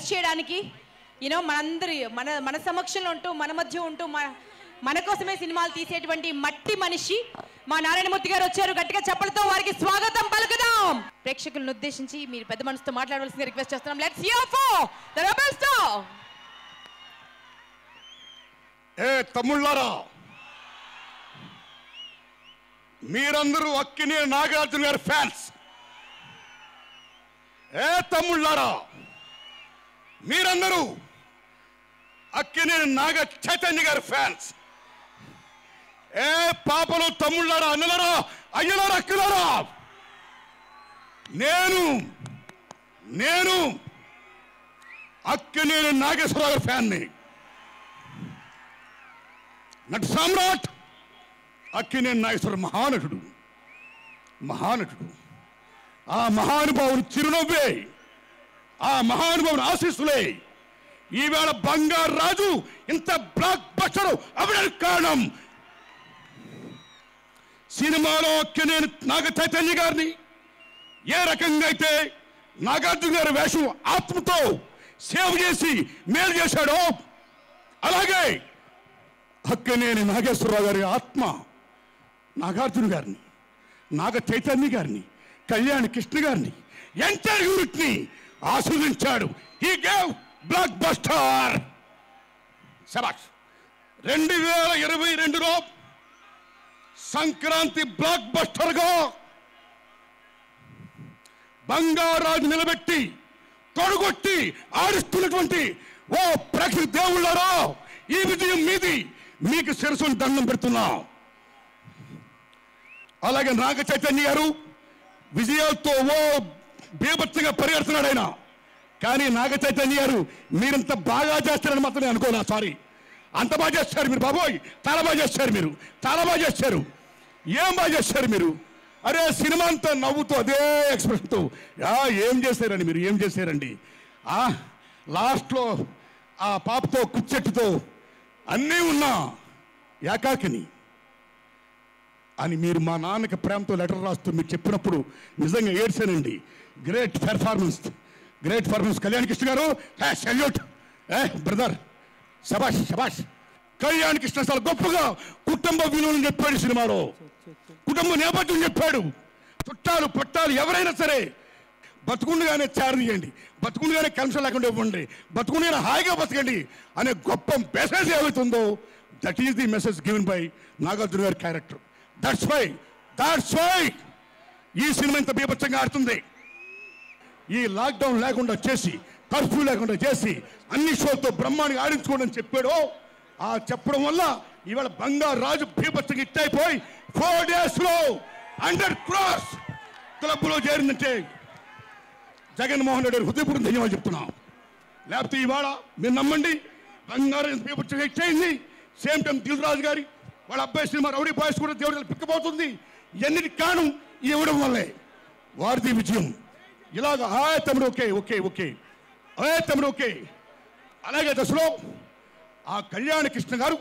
Bless చేయడానికి you know మనందరి మన మన సమక్షంలో ఉంటూ మన మధ్య ఉంటూ మన మన కోసమే సినిమాలు తీసేటువంటి మట్టి మనిషి మా నారాయణమూర్తి గారు వచ్చారు గట్టిగా చెప్పలతో వారికి స్వాగతం పలుకుదాం ప్రేక్షకులను ఉద్దేశించి మీరు పెద్ద మనసుతో మాట్లాడవలసింది రిక్వెస్ట్ చేస్తున్నాం let's hear for the rebel star ఏ తమ్ముళ్ళారా మీరందరూ అక్కినే నాగార్జున గారి ఫ్యాన్స్ ఏ తమ్ముళ్ళారా మీరందరూ అక్కినే నాగ చైతన్య గారి ఫ్యాన్స్ ఏ పాపలు తమ్ముళ్ళారా అన్నలారా అయ్యలారా అక్కలారా నేను నేను అక్కినేని నాగేశ్వరరావు గారి ఫ్యాన్ని నట సామ్రాట్ అక్కినేని నాగేశ్వర మహానటుడు మహానటుడు ఆ మహానుభావుని చిరునవ్వే ఆ మహానుభావుని ఆశీస్సులే ఈవేళ బంగారు రాజు ఇంత బ్లాక్ బస్టర్ అవడానికి కారణం సినిమాలో అక్కినేని నాగ చైతన్య గారిని ఏ రకంగా అయితే నాగార్జున గారి వేషం ఆత్మతో సేవ చేసి మేలు చేశాడో అలాగే హక్కనేని నాగేశ్వరరావు గారి ఆత్మ నాగార్జున గారిని నాగ చైతన్య గారిని కళ్యాణ్ కృష్ణ గారిని ఎంటర్ యూనిట్ ని ఆస్వాదించాడు ఈ గేవ్ బ్లాక్ బస్టర్ శబాష్ రెండు వేల ఇరవై రెండులో సంక్రాంతి బ్లాక్ బస్టర్ గా బంగారాజు నిలబెట్టి తొడగొట్టి ఆడిస్తున్నటువంటి ఓ ప్రేక్షక దేవుళ్ళారా ఈ విజయం మీది మీకు శిరసును దండం పెడుతున్నాం అలాగే నాగ చైతన్య గారు విజయాలతో ఓ బీభత్సంగా పరిగెడుతున్నాడు ఆయన కానీ నాగ చైతన్య గారు మీరింత బాగా చేస్తారని మాత్రం నేను అనుకోనా సారీ అంత బాగా చేస్తారు మీరు బాబోయ్ చాలా బాగా చేస్తారు మీరు చాలా బాగా చేస్తారు ఏం బాగా చేస్తారు మీరు అరే సినిమా అంతా నవ్వుతూ అదే ఎక్స్ప్రెషన్తో ఆ, ఏం చేశారండి మీరు ఏం చేశారండి ఆ లాస్ట్లో ఆ పాపతో కుచ్చెట్టుతో అన్నీ ఉన్నా ఏకాకిని అని మీరు మా నాన్నకి ప్రేమతో లెటర్ రాస్తూ మీరు చెప్పినప్పుడు నిజంగా ఏడ్చానండి great performance great performance Kalyan Krishna గారు సెల్యూట్ ఏ బ్రదర్ శబాష్ శబాష్ కళ్యాణ్ కృష్ణ చాలా గొప్పగా కుటుంబ విలువలు చెప్పాడు ఈ సినిమాలో కుటుంబ నేపథ్యం చెప్పాడు చుట్టాలు పట్టాలు ఎవరైనా సరే బతుకుండగానే చారదీయండి బతుకుండగానే కన్సల్ లేకుండా ఇవ్వండి బతుకుండగానే హాయిగా బతకండి అనే గొప్ప మెసేజ్ ఏమవుతుందో that is the message given by Nagarjuna గారి character that's why that's why ఈ సినిమా ఇంత బీభత్సంగా ఆడుతుంది ఈ లాక్డౌన్ లేకుండా చేసి కర్ఫ్యూ లేకుండా చేసి అన్ని షోతో బ్రహ్మాండంగా ఆడించుకోండి అని చెప్పాడు ఆ చెప్పడం వల్ల ఇవాళ బంగారు రాజు బీభత్సంగా ఇట్టయిపోయి ఫోర్ డేస్ లో హండ్రెడ్ క్రాస్ క్లబ్ లో చేరిందంటే జగన్మోహన్ రెడ్డి గారి హృదయపూర్వక ధన్యవాదాలు చెప్తున్నాం లేకపోతే ఇవాళ మీరు నమ్మండి బంగారం బీభత్సంగా ఇచ్చేయింది సేమ్ టైం దిల్రాజు గారి వాళ్ళ అబ్బాయి సినిమా రౌడీ బాయ్స్ కూడా దేవుడు పిక్కపోతుంది ఎన్నిటి కారణం ఇవ్వడం వల్లే వారిది విజయం ఇలాగ ఆ తమ్ముడు ఓకే ఓకే ఓకే ఏ తమ్ముడు ఓకే అలాగే దశలో ఆ కళ్యాణ కృష్ణ గారు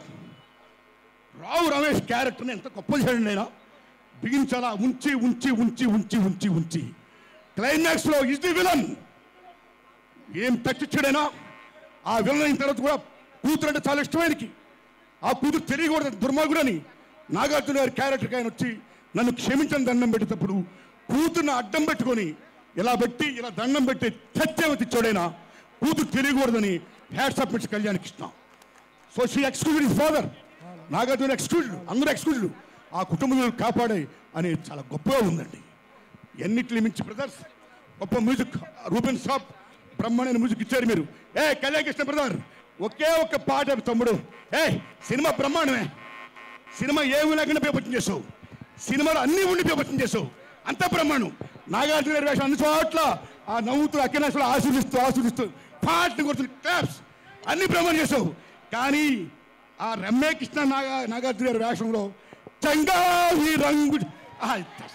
రావు రమేష్ క్యారెక్టర్ని ఎంత గొప్ప చేయండి నేను బిగించాలా ఉంచి ఉంచి ఉంచి ఉంచి ఉంచి ఉంచి క్లైమాక్స్ లో ఇస్ ది విలన్ ఏం తచ్చిచ్చాడైనా ఆ విలన్ అయిన తర్వాత కూడా కూతురు అంటే చాలా ఇష్టమైనకి ఆ కూతురు తెలియకూడదు దుర్మార్గుడని నాగార్జున గారి క్యారెక్టర్కి ఆయన వచ్చి నన్ను క్షమించని దండం పెట్టేటప్పుడు కూతుర్ని అడ్డం పెట్టుకొని ఇలా పెట్టి ఇలా దండం పెట్టి సత్యవతి ఇచ్చాడైనా కూతురు తెలియకూడదని హ్యాట్స్ అప్ మిట్స్ Kalyan Krishna so she excluded is father Nagarjuna excluded అందరూ ఎక్స్క్లూజెడ్ ఆ కుటుంబం కాపాడే అని చాలా గొప్పగా ఉందండి ఎన్నిటిని మించి బ్రదర్స్ గొప్ప మ్యూజిక్ రూబెన్ షాప్ బ్రహ్మాండమైన మ్యూజిక్ ఇచ్చారు మీరు ఏ కళ్యాణ్ కృష్ణ బ్రదర్ ఒకే ఒక్క పాట తమ్ముడు ఏ సినిమా బ్రహ్మాండమే సినిమా ఏమి లేకుండా పేపచ్చం చేసావు సినిమాలో అన్ని ఉండి పేపచ్చం చేసావు అంత బ్రహ్మాండం నాగార్జున గారి వేషం అన్ని చోట్ల ఆ నవ్వుతూ అక్కనేశ్వరం ఆస్వాదిస్తూ ఆస్వాదిస్తూ పాటను కొడుతూ క్లాప్స్ అన్ని బ్రహ్మాండం చేసావు కానీ ఆ రమ్మే కృష్ణ నాగా నాగార్జున గారి వేషంలో చంగావి రంగు ఆ,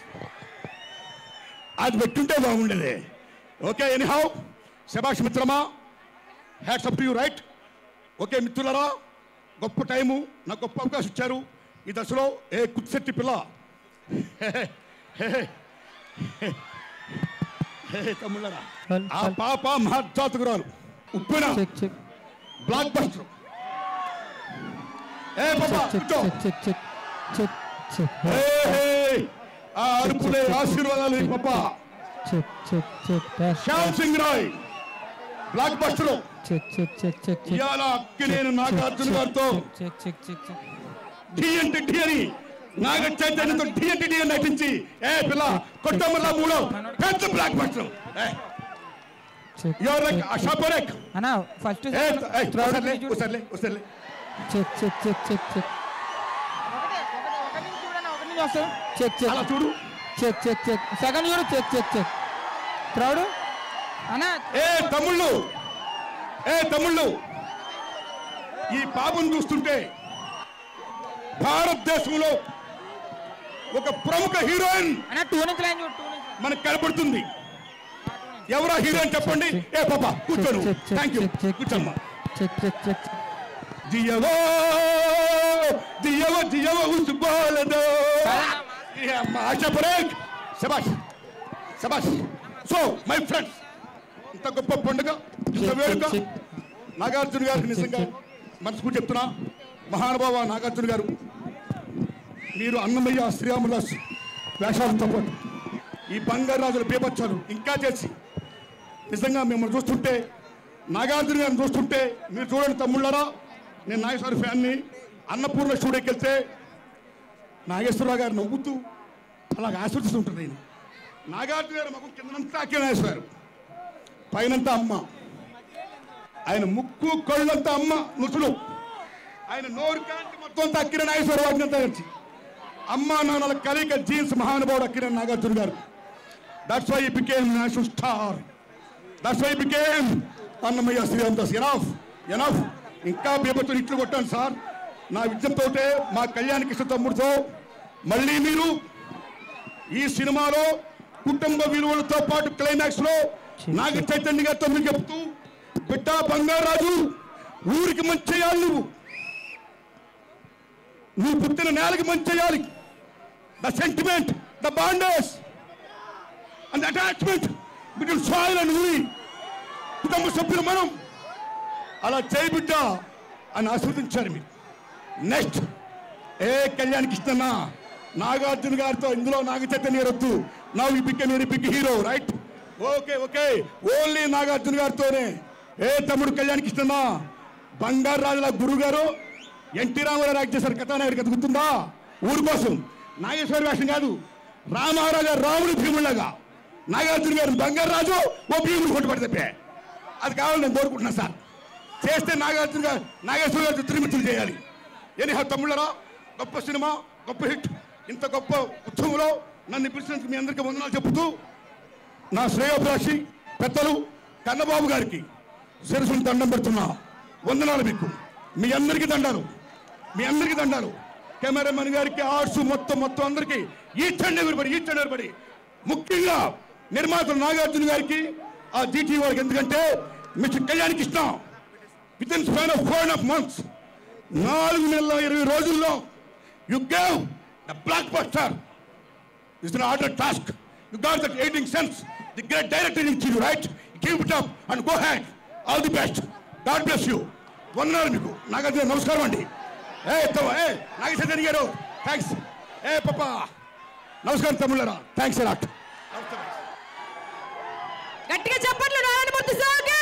అది పెట్టుంటే బాగుండేది ఓకే ఎనీహౌ శభాష్ మిత్రమా hats up to you right okay మిత్రులరా గొప్ప టైము నాకు గొప్ప అవకాశం ఇచ్చారు ఈ దశలో ఏ కుత్సెట్టి పిల్ల హే, హే, హే, హే, హే, తమ్ముళ్ళరా ఆ పాప మహర్జాతకురాలు Uppena check check blockbuster ఏ పాపా చెక్ కూర్చో check check check check check ఏ, ఏ, ఆ అరుపులే ఆశీర్వాదాలు ఈ పాప check check check Shyam Singh Roy blockbuster check check check check check ఇవాళ అక్కినేని నాగార్జున గారితో చెక్ చెక్ చెక్ చెక్ ఢీ అంటే ఢీ అని నాగ చైతన్యంతో ఢీ అంటే ఢీ అని నటించి ఏ పిల్ల కొట్టమల్లా మూడో పెద్ద blockbuster check your like అషాపరేక్ అన్నా ఫస్ట్ ఏ ఏ, ఒకసారిలే ఒకసారిలే ఒకసారిలే check check check check check check check అలా చూడు చెక్ చెక్ చెక్ సెకండ్ చూడు చెక్ చెక్ చెక్ క్రౌడ్ అన్నా ఏ తమ్ముళ్ళు ఏ తమ్ముళ్ళు ఈ పాపను చూస్తుంటే భారతదేశంలో ఒక ప్రముఖ హీరోయిన్ అన్నా టూ నుంచి లైన్ చూడు టూ నుంచి మనకు కనపడుతుంది ఎవరా హీరోయిన్ చెప్పండి ఏ పాప కూర్చోను థ్యాంక్ యూ కూర్చోమ్మా చెక్ చెక్ చెక్ దియవో దియవో దియవో ఉస్బాలదో ఆశా పరేక్ శబాష్ శబాష్ సో మై ఫ్రెండ్స్ ఇంత గొప్ప పండుగ ఇంత వేడుక నాగార్జున గారికి నిజంగా మనసుకు చెప్తున్నా మహానుభావ నాగార్జున గారు మీరు అన్నమయ్య శ్రీరాముదాస్ వేషాలతో పాటు ఈ బంగారాజుల బీభత్సాలు ఇంకా చేసి నిజంగా మిమ్మల్ని చూస్తుంటే నాగార్జున గారిని చూస్తుంటే మీరు చూడండి తమ్ముళ్ళారా నేను నాగేశ్వర ఫ్యాన్ని అన్నపూర్ణ స్టూడియోకి వెళ్తే నాగేశ్వరరావు గారు నవ్వుతూ అలాగ ఆస్వాదిస్తుంటారు నేను నాగార్జున గారు ముఖం కిందనంతా అక్కిన నాగేశ్వర పైనంతా అమ్మ ఆయన ముక్కు కళ్ళంతా అమ్మ నుసులు ఆయన నోరు కాంతి మొత్తం అంతా అక్కిన నాగేశ్వర వాటినంతా వచ్చి అమ్మ నాన్నల కలిక జీన్స్ మహానుభావుడు Akkineni Nagarjuna garu that's why became national star that's why became Annamayya Sriramadas enough enough ఇంకా బీభత్సం ఇట్లు కొట్టాను సార్ నా విద్యంతోటే మా కళ్యాణ కృష్ణ తమ్ముడితో మళ్ళీ మీరు ఈ సినిమాలో కుటుంబ విలువలతో పాటు క్లైమాక్స్ లో నాగ చైతన్య గారితో మీరు చెప్తూ బిడ్డ బంగారాజు ఊరికి మంచి చేయాలి నువ్వు నువ్వు పుట్టిన నేలకి మంచి చేయాలి the sentiment the bondage and attachment between soil and ఊరి కుటుంబ సభ్యులు మనం అలా చేయి బిడ్డ అని ఆస్వాదించారు మీరు నెక్స్ట్ ఏ కళ్యాణ్ కృష్ణ నాగార్జున గారితో ఇందులో నాగ చైతన్య వద్దు నా ఈ బిగ్ మీరు big hero right okay okay only Nagarjuna గారితోనే ఏ తమ్ముడు కళ్యాణ్ కృష్ణ బంగారు రాజుల గురువు గారు ఎన్టీ రామారావు యాక్ట్ చేశారు కథానాయుడికి అది గుర్తుందా ఊరి కోసం నాగేశ్వర వేషం కాదు రామారావు గారు రాముడు భీముళ్ళగా నాగార్జున గారు బంగారు రాజు ఓ భీముడు కొట్టుబడి తప్పే అది కావాలని నేను కోరుకుంటున్నా సార్ చేస్తే నాగార్జున గారు నాగేశ్వర గారు తిరుమితులు చేయాలి ఎనీ తమ్ముళ్ళరా గొప్ప సినిమా గొప్ప హిట్ ఇంత గొప్ప ఉత్సవంలో నన్ను పిలిచినందుకు మీ అందరికీ వందనాలు చెబుతూ నా శ్రేయోభిలాషి పెద్దలు కన్నబాబు గారికి శిరసుని దండం పెడుతున్నా వందనాలు మీకు మీ అందరికీ దండాలు మీ అందరికీ దండాలు కెమెరామెన్ గారికి ఆర్ట్స్ మొత్తం మొత్తం అందరికీ each and everybody each and everybody ముఖ్యంగా నిర్మాత నాగార్జున గారికి ఆ జీటీ వారికి ఎందుకంటే mister Kalyan Krishna with in span of four and half months నాలుగు నెలల ఇరవై రోజుల్లో you gave the blockbuster is an harder task. You got that aiding sense. The great director in you, right? Keep it up and go ahead. All the best. God bless you. వందనాలు మీకు నాగార్జున నమస్కారం అండి ఏ తమ్మ ఏ నాగేశ్వర గారు thanks ఏ పప్ప నమస్కారం తమ్ముళ్ళరా thanks a lot గట్టిగా చెప్పట్లు నారాయణమూర్తి సార్కి